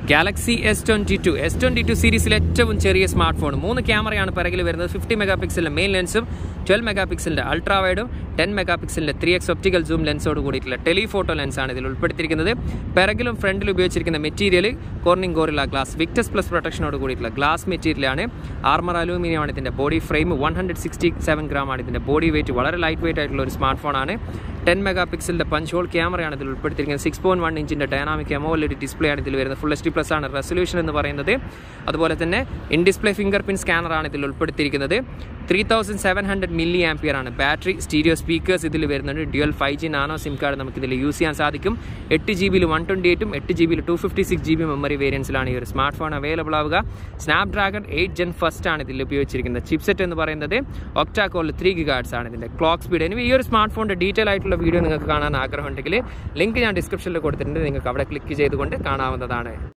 Galaxy S twenty two S twenty two സീരീസിലെ ഏറ്റവും ചെറിയ സ്മാർട്ട് ഫോൺ മൂന്ന് ക്യാമറയാണ് പിറകിൽ വരുന്നത് ഫിഫ്റ്റി മെഗാ പിക്സലിന്റെ മെയിൻ ലെൻസും ട്വൽവ് മെഗാ പിക്സലിന്റെ അൾട്രാ വൈഡും ടെൻ മെഗാ പിക്സലിന്റെ ത്രീ എക്സ് ഒപ്റ്റിക്കൽ സൂം ലെൻസോട് കൂടിയിട്ടുള്ള ടെലിഫോട്ടോ ലെൻസാണ് ഇതിൽ ഉൾപ്പെടുത്തിയിരിക്കുന്നത് പിറകിലും ഫ്രണ്ടിലും ഉപയോഗിച്ചിരിക്കുന്ന material Corning Gorilla Glass Victus plus പ്രൊട്ടക്ഷനോട് കൂടിയിട്ടുള്ള ഗ്ലാസ് മെറ്റീരിയലാണ് ആർമർ അലൂമിനിയം ആണ് ഇതിന്റെ body frame one hundred sixty seven gram ആണ് ഇതിന്റെ ബോഡി വെയിറ്റ് വളരെ ലൈറ്റ് വെയിറ്റ് ആയിട്ടുള്ള ഒരു സ്മാർട്ട് ഫോണാണ് ടെൻ മെഗാ പിക്സലിന്റെ പഞ്ച് ഹോൾ ക്യാമറയാണ് ഇതിൽ ഉൾപ്പെടുത്തിയിരിക്കുന്നത് സിക്സ് പോയിന്റ് വൺ ഇഞ്ചിന്റെ ഡൈനാമിക് എമോലഡ് ഡിസ്പ്ലേ ആണ് ഇതിൽ വരുന്നത് ഫുൾ എച്ച് ഡി പ്ലസ് ആണ് റെസൊല്യൂഷൻ എന്ന് പറയുന്നത് അതുപോലെ തന്നെ in display finger print scanner ആണ് ഇതിൽ ഉൾപ്പെടുത്തിയിരിക്കുന്നത് three thousand seven hundred milli ampere ആണ് ബാറ്ററി സ്റ്റീരിയോ സ്പീക്കേഴ്സ് ഇതിൽ വരുന്നുണ്ട് dual five G nano SIM card നമുക്ക് ഇതിൽ യൂസ് ചെയ്യാൻ സാധിക്കും എട്ട് ജി ബിയിൽ വൺ ട്വൻറ്റി എയ്റ്റും എട്ട് ജി ബിയിൽ two fifty six G B memory വേരിയൻസിലാണ് ഈ ഒരു സ്മാർട്ട് ഫോൺ അവൈലബിൾ ആവുക Snapdragon eight gen first ആണ് ഇതിൽ ഉപയോഗിച്ചിരിക്കുന്നത് ചിപ്സെറ്റ് എന്ന് പറയുന്നത് ഒക്ടാക്കോളിൽ ത്രീ ഗിഗാർഡ്സ് ആണ് ഇതിന്റെ ക്ലോക്ക് സ്പീഡ് ഇനി ഈ ഒരു സ്മാർട്ട് ഫോണിന്റെ ഡീറ്റെയിൽ ആയിട്ടുള്ള വീഡിയോ നിങ്ങൾക്ക് കാണാൻ ആഗ്രഹമുണ്ടെങ്കിൽ ലിങ്ക് ഞാൻ ഡിസ്ക്രിപ്ഷനിൽ കൊടുത്തിട്ടുണ്ട് നിങ്ങൾക്ക് അവിടെ ക്ലിക്ക് ചെയ്തുകൊണ്ട് കാണാവുന്നതാണ്